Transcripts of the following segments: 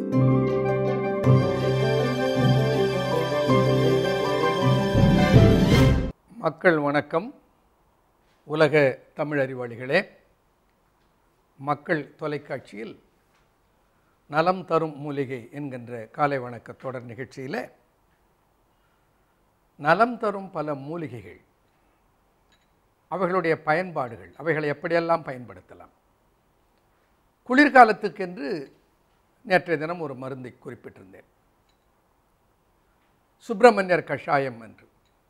மக்கள் வணக்கம் உலக தமிழ் அறிவாளிகளே மக்கள் தொலைக்காட்சியில் நலம் தரும் மூலிகை என்கின்ற காலை வணக்க தொடர் நிகழ்ச்சியில் நலம் தரும் பல மூலிகைகள் அவைகளுடைய பயன்பாடுகள் அவைகளை எப்படியெல்லாம் பயன்படுத்தலாம் குளிர்காலத்துக்கென்று நேற்றைய தினம் ஒரு மருந்தை குறிப்பிட்டிருந்தேன் சுப்பிரமணியர் கஷாயம் என்று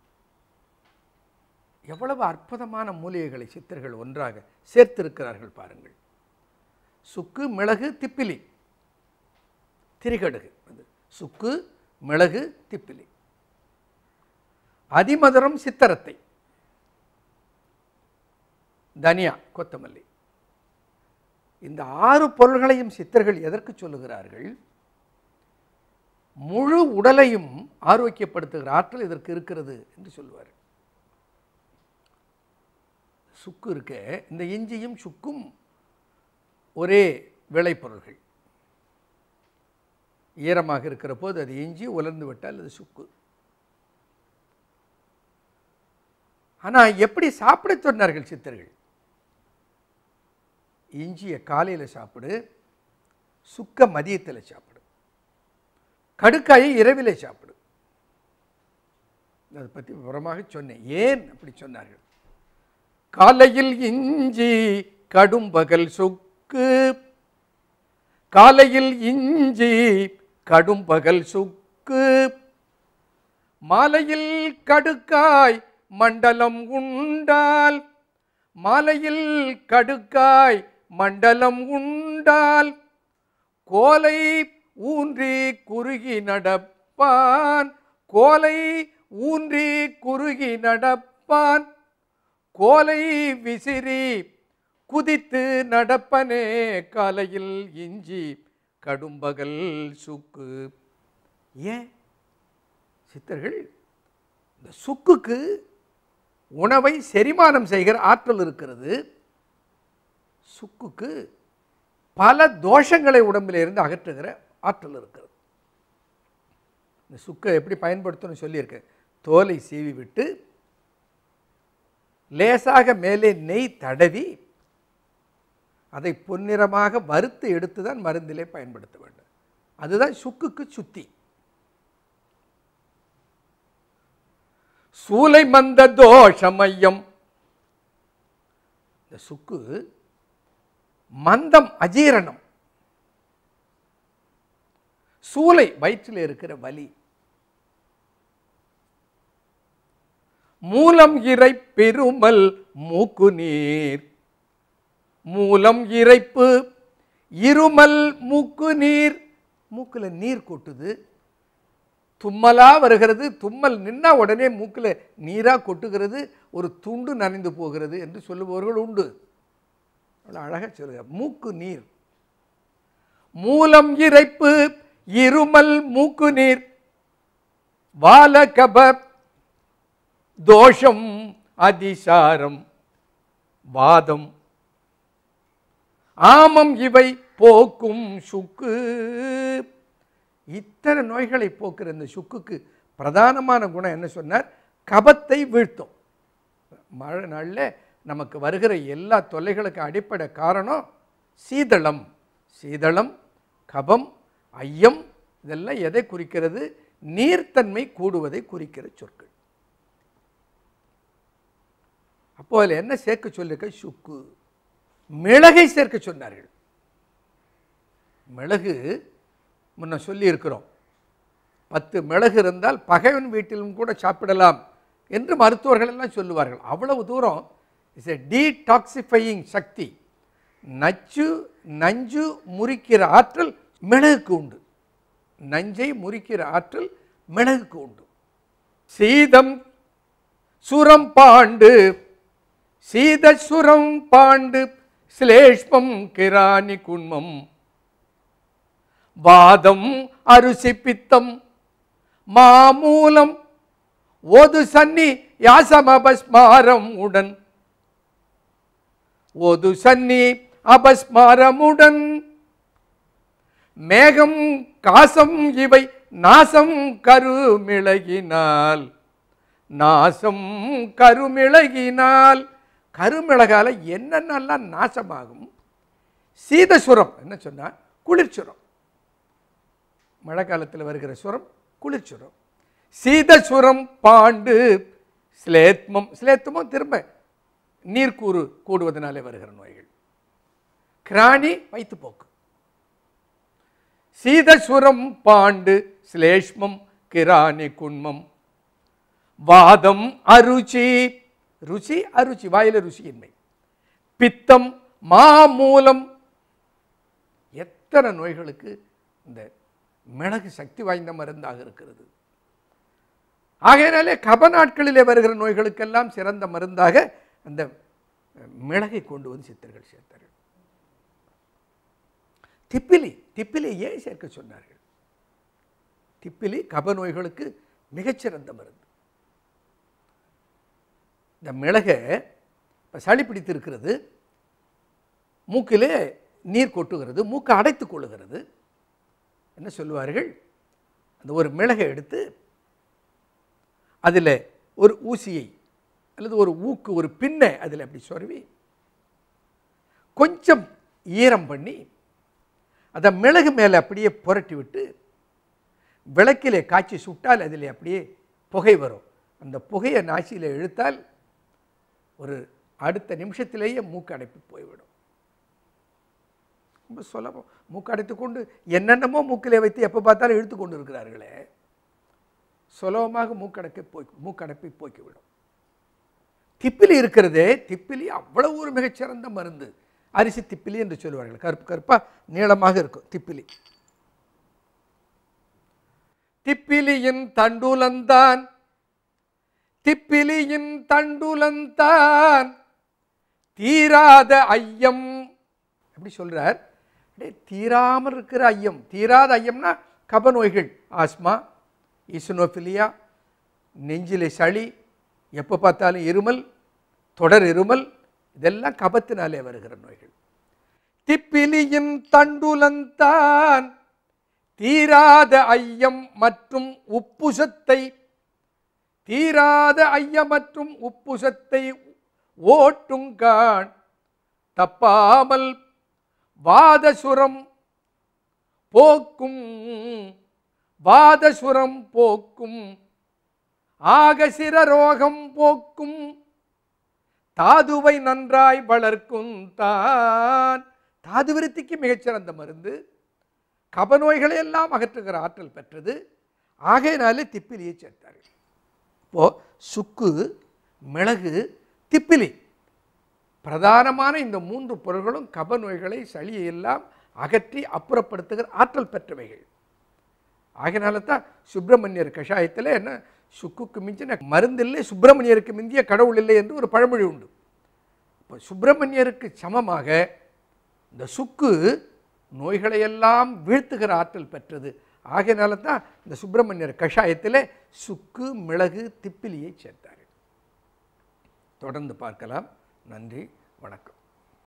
எவ்வளவு அற்புதமான மூலிகைகளை சித்தர்கள் ஒன்றாக சேர்த்திருக்கிறார்கள் பாருங்கள் சுக்கு மிளகு திப்பிலி திரிகடுகு அது சுக்கு மிளகு திப்பிலி அதிமதுரம் சித்தரத்தை தனியா கொத்தமல்லி இந்த ஆறு பொருள்களையும் சித்தர்கள் எதற்கு சொல்லுகிறார்கள் முழு உடலையும் ஆரோக்கியப்படுத்துகிற ஆற்றல் இதற்கு இருக்கிறது என்று சொல்லுவார் சுக்கு இருக்க இந்த இஞ்சியும் சுக்கும் ஒரே விளைபொருள்கள் ஈரமாக இருக்கிற போது அது இஞ்சி உலர்ந்து விட்டால் அது சுக்கு ஆனால் எப்படி சாப்பிட சொன்னார்கள் சித்தர்கள் இஞ்சியை காலையில் சாப்பிடு சுக்க மதியத்தில் சாப்பிடு கடுக்காயை இரவிலே சாப்பிடு அதை பற்றி விவரமாக சொன்னேன் ஏன் அப்படி சொன்னார்கள் காலையில் இஞ்சி கடும்பகல் சுக்கு காலையில் இஞ்சி கடும்பகல் சுக்கு மாலையில் கடுக்காய் மண்டலம் உண்டால் மாலையில் கடுக்காய் மண்டலம் உண்டால் கோலை ஊன்றி குறுகி நடப்பான் கோலை ஊன்றி குறுகி நடப்பான் கோலை விசிறி குதித்து நடப்பனே காலையில் இஞ்சி கடும்பகல் சுக்கு ஏன் சித்தர்கள் இந்த சுக்குக்கு உணவை செரிமானம் செய்கிற ஆற்றல் இருக்கிறது சுக்குக்கு பல தோஷங்களை உடம்பில் இருந்து அகற்றுகிற ஆற்றல் இருக்கிறது இந்த சுக்கை எப்படி பயன்படுத்தணும்னு சொல்லியிருக்கேன் தோலை சீவி விட்டு லேசாக மேலே நெய் தடவி அதை பொன்னிறமாக வறுத்து எடுத்து தான் மருந்திலே பயன்படுத்த வேண்டும் அதுதான் சுக்குக்கு சுத்தி சூலை மந்த தோஷமையம் இந்த சுக்கு மந்தம் அஜீரணம் சூளை வயிற்றில் இருக்கிற வலி மூலம் இறை பெருமல் மூக்கு நீர் மூலம் இறைப்பு இருமல் மூக்கு நீர் மூக்கில் நீர் கொட்டுது தும்மலா வருகிறது தும்மல் நின்னா உடனே மூக்கில் நீராக கொட்டுகிறது ஒரு துண்டு நனைந்து போகிறது என்று சொல்லுபவர்கள் உண்டு அவ்வளோ அழகாக சொல்லுங்க மூக்கு நீர் மூலம் இறைப்பு இருமல் மூக்கு நீர் வாலகப தோஷம் அதிசாரம் வாதம் ஆமம் இவை போக்கும் சுக்கு இத்தனை நோய்களை போக்குற இந்த சுக்குக்கு பிரதானமான குணம் என்ன சொன்னார் கபத்தை வீழ்த்தும் மழை நாளில் நமக்கு வருகிற எல்லா தொல்லைகளுக்கு அடிப்படை காரணம் சீதளம் சீதளம் கபம் ஐயம் இதெல்லாம் எதை குறிக்கிறது நீர்த்தன்மை கூடுவதை குறிக்கிற சொற்கள் அப்போ அதில் என்ன சேர்க்க சொல்லியிருக்க சுக்கு மிளகை சேர்க்க சொன்னார்கள் மிளகு முன்ன சொல்லியிருக்கிறோம் பத்து மிளகு இருந்தால் பகைவன் வீட்டிலும் கூட சாப்பிடலாம் என்று மருத்துவர்கள் எல்லாம் சொல்லுவார்கள் அவ்வளவு தூரம் இஸ் எ டீடாக்சிஃபையிங் சக்தி நச்சு நஞ்சு முறிக்கிற ஆற்றல் மிளகுக்கு உண்டு நஞ்சை முறிக்கிற ஆற்றல் மிளகுக்கு உண்டு சீதம் சுரம் பாண்டு சீத சுரம் பாண்டு சிலேஷ்மம் கிராணி குன்மம் வாதம் அரிசி பித்தம் மாமூலம் ஓது சன்னி யாசமபஸ்மாரம் உடன் ஓது சன்னி அபஸ்மாரமுடன் மேகம் காசம் இவை நாசம் கருமிளகினால் நாசம் கருமிளகினால் கருமிளகால என்னென்னலாம் நாசமாகும் சீதசுரம் என்ன சொன்னா குளிர்ச்சுரம் மழை காலத்தில் வருகிற சுரம் குளிர்ச்சுரம் சீதசுரம் பாண்டு ஸ்லேத்மம் ஸ்லேத்மம் திரும்ப நீர்க்கூறு கூடுவதனாலே வருகிற நோய்கள் கிராணி வயிற்றுப்போக்கு சீதசுரம் பாண்டு ஸ்லேஷ்மம் கிராணி குண்மம் வாதம் அருச்சி ருச்சி அருச்சி வாயில ருசியின்மை பித்தம் மாமூலம் எத்தனை நோய்களுக்கு இந்த மிளகு சக்தி வாய்ந்த மருந்தாக இருக்கிறது ஆகையினாலே கப நாட்களிலே வருகிற நோய்களுக்கெல்லாம் சிறந்த மருந்தாக அந்த மிளகை கொண்டு வந்து சித்தர்கள் சேர்த்தார்கள் திப்பிலி திப்பிலி ஏன் சேர்க்க சொன்னார்கள் திப்பிலி கப நோய்களுக்கு மிகச்சிறந்த மருந்து இந்த மிளகை இப்போ சளி பிடித்திருக்கிறது மூக்கிலே நீர் கொட்டுகிறது மூக்கை அடைத்துக் கொள்ளுகிறது என்ன சொல்லுவார்கள் அந்த ஒரு மிளகை எடுத்து அதில் ஒரு ஊசியை அல்லது ஒரு ஊக்கு ஒரு பின்னை அதில் அப்படி சொருவி கொஞ்சம் ஈரம் பண்ணி அதை மிளகு மேலே அப்படியே புரட்டி விட்டு விளக்கிலே காய்ச்சி சுட்டால் அதில் அப்படியே புகை வரும் அந்த புகையை நாசியில் இழுத்தால் ஒரு அடுத்த நிமிஷத்திலேயே மூக்கு அடைப்பு போய்விடும் ரொம்ப சுலபம் மூக்கு அடைத்து கொண்டு என்னென்னமோ மூக்கிலே வைத்து எப்போ பார்த்தாலும் இழுத்து கொண்டு இருக்கிறார்களே சுலபமாக மூக்கடைக்கை போய் மூக்கடைப்பை போக்கிவிடும் திப்பிலி இருக்கிறதே திப்பிலி அவ்வளவு ஒரு மிகச்சிறந்த மருந்து அரிசி திப்பிலி என்று சொல்லுவார்கள் கருப்பு கருப்பாக நீளமாக இருக்கும் திப்பிலி திப்பிலியின் தண்டுலந்தான் திப்பிலியின் தண்டுலந்தான் தீராத ஐயம் எப்படி சொல்றார் அப்படியே தீராமல் இருக்கிற ஐயம் தீராத ஐயம்னா கப நோய்கள் ஆஸ்மா ஈசுனோஃபிலியா நெஞ்சிலே சளி எப்போ பார்த்தாலும் இருமல் தொடர் இருமல் இதெல்லாம் கபத்தினாலே வருகிற நோய்கள் திப்பிலியின் தண்டுலந்தான் தீராத ஐயம் மற்றும் உப்புசத்தை தீராத ஐயம் மற்றும் உப்புசத்தை ஓட்டுங்கான் தப்பாமல் வாதசுரம் போக்கும் வாதசுரம் போக்கும் ஆகசிர ரோகம் போக்கும் தாதுவை நன்றாய் வளர்க்கும் தான் தாது விருத்திக்கு மிகச்சிறந்த மருந்து கபநோய்களை எல்லாம் அகற்றுகிற ஆற்றல் பெற்றது ஆகையினாலே திப்பிலியை சேர்த்தார்கள் இப்போ சுக்கு மிளகு திப்பிலி பிரதானமான இந்த மூன்று பொருள்களும் கப நோய்களை சளியை எல்லாம் அகற்றி அப்புறப்படுத்துகிற ஆற்றல் பெற்றவைகள் ஆகையினால தான் சுப்பிரமணியர் கஷாயத்தில் என்ன சுக்குக்கு மிஞ்சின மருந்தில்லை சுப்பிரமணியருக்கு மிஞ்சிய கடவுள் இல்லை என்று ஒரு பழமொழி உண்டு இப்போ சுப்பிரமணியருக்கு சமமாக இந்த சுக்கு நோய்களையெல்லாம் வீழ்த்துகிற ஆற்றல் பெற்றது ஆகையினால தான் இந்த சுப்பிரமணியர் கஷாயத்தில் சுக்கு மிளகு திப்பிலியை சேர்த்தார்கள் தொடர்ந்து பார்க்கலாம் நன்றி வணக்கம்